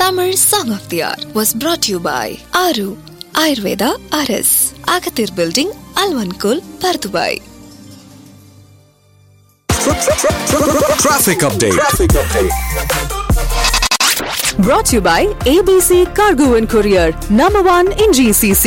Tamil Song of the Hour was brought to you by Aru Ayurveda RS, Agathir Building, Alvankul, Pardubai. Traffic update. Brought to you by ABC Cargo and Courier, number one in GCC.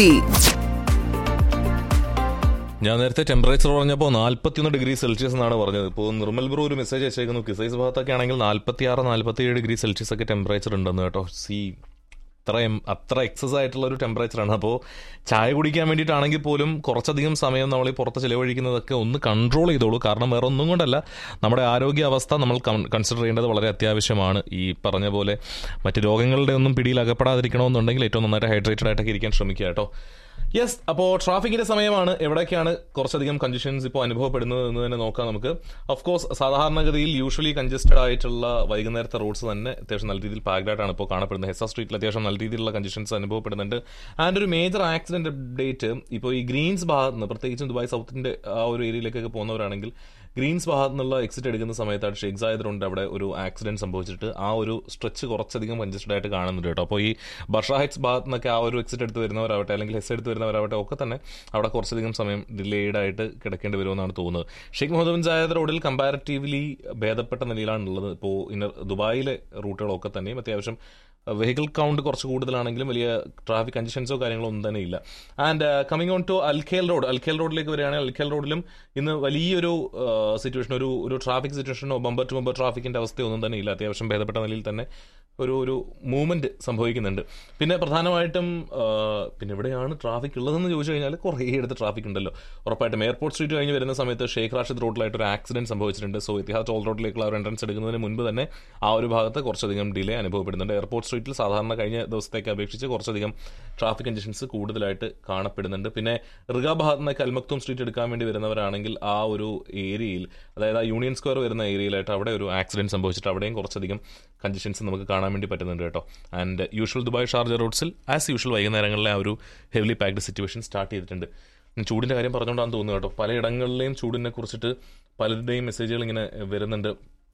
ഞാൻ നേരത്തെ temperature പറഞ്ഞപ്പോൾ നാൽപ്പത്തിയൊന്ന് degree Celsius എന്നാണ് പറഞ്ഞത് ഇപ്പോൾ Nirmal bro ഒരു message അയച്ചേക്കുന്നു Qusais ഭാഗത്തൊക്കെ ആണെങ്കിൽ നാൽപ്പത്തി ആറ് നാൽപ്പത്തി ഏഴ് ഡിഗ്രി സെൽഷ്യസ് ഒക്കെ ടെമ്പറേച്ചർ ഉണ്ടെന്ന് കേട്ടോ സി അത്രയും അത്ര എക്സസ് ആയിട്ടുള്ള ഒരു ടെമ്പറേച്ചറാണ് അപ്പോൾ ചായ കുടിക്കാൻ വേണ്ടിയിട്ടാണെങ്കിൽ പോലും കുറച്ചധികം സമയം നമ്മൾ ഈ പുറത്ത് ചിലവഴിക്കുന്നതൊക്കെ ഒന്ന് കൺട്രോൾ ചെയ്തോളൂ കാരണം വേറെ ഒന്നും കൊണ്ടല്ല നമ്മുടെ ആരോഗ്യാവസ്ഥ നമ്മൾ കൺസിഡർ ചെയ്യേണ്ടത് വളരെ അത്യാവശ്യമാണ് ഈ പറഞ്ഞ പോലെ മറ്റ് രോഗങ്ങളുടെ ഒന്നും പിടിയിൽ അകപ്പെടാതിരിക്കണമെന്നുണ്ടെങ്കിൽ ഏറ്റവും നന്നായിട്ട് ഹൈഡ്രേറ്റഡ് ആയിട്ടൊക്കെ ഇരിക്കാൻ ശ്രമിക്കുക കേട്ടോ യെസ് അപ്പോൾ ട്രാഫിക്കിന്റെ സമയമാണ് എവിടേക്കാണ് കുറച്ചധികം കൺജഷൻസ് ഇപ്പോൾ അനുഭവപ്പെടുന്നത് എന്ന് തന്നെ നോക്കാം നമുക്ക് ഓഫ് കോഴ്സ് സാധാരണഗതിയിൽ യൂഷ്വലി കൺജസ്റ്റഡ് ആയിട്ടുള്ള വൈകുന്നേരത്തെ റോഡ്സ് തന്നെ അത്യാവശ്യം നല്ല രീതിയിൽ പാക്ഡ് ആയിട്ടാണ് ഇപ്പോൾ കാണപ്പെടുന്നത് ഹെസ സ്ട്രീറ്റിൽ അത്യാവശ്യം നല്ല രീതിയിലുള്ള കൺജഷൻസ് അനുഭവപ്പെടുന്നുണ്ട് ആൻഡ് ഒരു മേജർ ആക്സിഡന്റ് അപ്ഡേറ്റ് ഇപ്പോൾ ഈ ഗ്രീൻസ് ഭാഗത്ത് നിന്ന് പ്രത്യേകിച്ചും ദുബായ് സൗത്തിന്റെ ആ ഒരു ഏരിയയിലേക്കൊക്കെ പോകുന്നവരാണെങ്കിൽ ഗ്രീൻസ് ഭാഗത്ത് നിന്നുള്ള എക്സിറ്റ് എടുക്കുന്ന സമയത്താണ് ഷേഖ് സായദറുണ്ട് അവിടെ ഒരു ആക്സിഡന്റ് സംഭവിച്ചിട്ട് ആ ഒരു സ്ട്രെച്ച് കുറച്ചധികം കൺജസ്റ്റഡ് ആയിട്ട് കാണുന്നുണ്ട് കേട്ടോ അപ്പോൾ ഈ ബർഷ ഹൈറ്റ്സ് ഭാഗത്ത് നിന്നൊക്കെ ആ ഒരു എക്സിറ്റ് എടുത്ത് വരുന്നവരാവട്ടെ അല്ലെങ്കിൽ ഹെസ് എടുത്ത് വരുന്നവരാവട്ടെ ഒക്കെ തന്നെ അവിടെ കുറച്ചധികം സമയം ഡിലേഡ് ആയിട്ട് കിടക്കേണ്ടി വരുമെന്നാണ് തോന്നുന്നത് ഷെയ്ഖ് മുഹമ്മദ് ബിൻ സായദ് റോഡിൽ കമ്പാരിറ്റീവ്ലി ഭേദപ്പെട്ട നിലയിലാണുള്ളത് ഇപ്പോൾ ഇന്നർ ദുബായിലെ റൂട്ടുകളൊക്കെ തന്നെയും അത്യാവശ്യം വെഹിക്കിൾ കൗണ്ട് കുറച്ച് കൂടുതലാണെങ്കിലും വലിയ ട്രാഫിക് കൺജഷൻസോ കാര്യങ്ങളോ ഒന്നും തന്നെ ഇല്ല and coming on to Al Khail road Al Khail റോഡിലേക്ക് വരികയാണെങ്കിൽ അൽഖേൽ റോഡിലും ഇന്ന് വലിയൊരു സിറ്റുവേഷൻ ഒരു ഒരു ട്രാഫിക് സിറ്റുവേഷനോ ബമ്പർ ടു ബമ്പർ ട്രാഫിക്കിന്റെ അവസ്ഥയൊന്നും തന്നെ ഇല്ല അത്യാവശ്യം ഭേദപ്പെട്ട നിലയിൽ തന്നെ ഒരു ഒരു മൂവ്മെന്റ് സംഭവിക്കുന്നുണ്ട് പിന്നെ പ്രധാനമായിട്ടും പിന്നെ എവിടെയാണ് ട്രാഫിക് ഉള്ളതെന്ന് ചോദിച്ചു കഴിഞ്ഞാൽ കുറേ ഇടത്ത് ട്രാഫിക് ഉണ്ടല്ലോ ഉറപ്പായിട്ടും എയർപോർട്ട് സ്ട്രീറ്റ് കഴിഞ്ഞ് വരുന്ന സമയത്ത് ഷേഖ് റാഷിദ് റോഡിലായിട്ട് ഒരു ആക്സിഡന്റ് സംഭവിച്ചിട്ടുണ്ട് സോ ഇത്തിഹാസ് ടോൾ റോഡിലേക്കുള്ള ഒരു എൻട്രൻസ് എടുക്കുന്നതിന് മുൻപ് തന്നെ ആ ഒരു ഭാഗത്ത് കുറച്ചധികം ഡിലേ അനുഭവപ്പെടുന്നുണ്ട് എയർപോർട്ട് സ്ട്രീറ്റിൽ സാധാരണ കഴിഞ്ഞ ദിവസത്തേക്ക് അപേക്ഷിച്ച് കുറച്ചധികം ട്രാഫിക് കൺജഷൻസ് കൂടുതലായിട്ട് കാണപ്പെടുന്നുണ്ട് പിന്നെ റിഗ ഭാഗത്ത് നിന്ന് കൽമക്തും സ്ട്രീറ്റ് എടുക്കാൻ വേണ്ടി വരുന്നവരാണെങ്കിൽ ആ ഒരു ഏരിയയിൽ അതായത് ആ യൂണിയൻ സ്ക്വയർ വരുന്ന ഏരിയയിലായിട്ട് അവിടെ ഒരു ആക്സിഡന്റ് സംഭവിച്ചിട്ട് അവിടെയും കുറച്ചധികം കൺജഷൻസ് നമുക്ക് കാണാൻ വേണ്ടി പറ്റുന്നുണ്ട് കേട്ടോ ആൻഡ് യൂഷ്വൽ ദുബായ് ഷാർജ റോഡ്സിൽ ആസ് യൂഷ്വൽ വൈകുന്നേരങ്ങളിലെ ആ ഒരു ഹെവിലി പാക്ഡ് സിറ്റുവേഷൻ സ്റ്റാർട്ട് ചെയ്തിട്ടുണ്ട് ചൂടിന്റെ കാര്യം പറഞ്ഞുകൊണ്ടാണ് തോന്നുന്നത് കേട്ടോ പലയിടങ്ങളിലെയും ചൂടിനെ കുറിച്ചിട്ട് പലരുടെയും മെസ്സേജുകൾ ഇങ്ങനെ വരുന്നുണ്ട്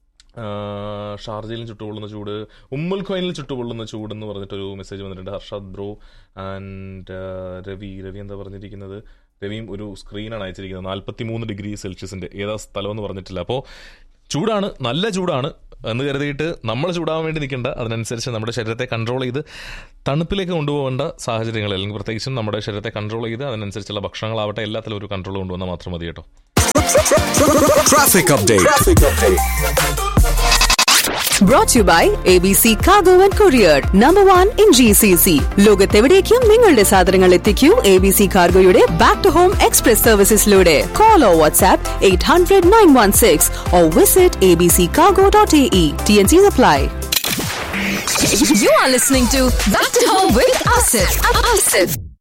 ഷാർജയിലും ചുട്ടുപൊള്ളുന്ന ചൂട് ഉമ്മൽ ഖോയിനിൽ ചുട്ടുപൊള്ളുന്ന ചൂട് എന്ന് പറഞ്ഞിട്ടൊരു മെസ്സേജ് വന്നിട്ടുണ്ട് ഹർഷാദ് ബ്രോ ആൻഡ് രവി രവി എന്താ പറഞ്ഞിരിക്കുന്നത് രവിയും ഒരു സ്ക്രീനാണ് അയച്ചിരിക്കുന്നത് നാൽപ്പത്തി മൂന്ന് ഡിഗ്രി സെൽഷ്യസിന്റെ ഏതാ സ്ഥലം എന്ന് പറഞ്ഞിട്ടില്ല അപ്പോൾ ചൂടാണ് നല്ല ചൂടാണ് എന്ന് കരുതിയിട്ട് നമ്മൾ ചൂടാവാൻ വേണ്ടി നിൽക്കേണ്ട അതിനനുസരിച്ച് നമ്മുടെ ശരീരത്തെ കൺട്രോൾ ചെയ്ത് തണുപ്പിലേക്ക് കൊണ്ടുപോകേണ്ട സാഹചര്യങ്ങൾ അല്ലെങ്കിൽ പ്രത്യേകിച്ചും നമ്മുടെ ശരീരത്തെ കൺട്രോൾ ചെയ്ത് അതിനനുസരിച്ചുള്ള ഭക്ഷണങ്ങളാവട്ടെ എല്ലാത്തിലും ഒരു കൺട്രോൾ കൊണ്ടുവന്നാൽ മാത്രം മതി കേട്ടോ Traffic update. Brought to you by ABC Cargo and Courier, number one in GCC. ലോകത്തെവിടേക്കും നിങ്ങളുടെ സാധനങ്ങൾ എത്തിക്കൂ എ ബി സി കാർഗോയുടെ ബാക്ക് ടു ഹോം എക്സ്പ്രസ് സർവീസസിലൂടെ call or WhatsApp eight hundred nine one six or visit A B C cargo dot A E T N C apply You are listening to Back to Home with Asif. Asif.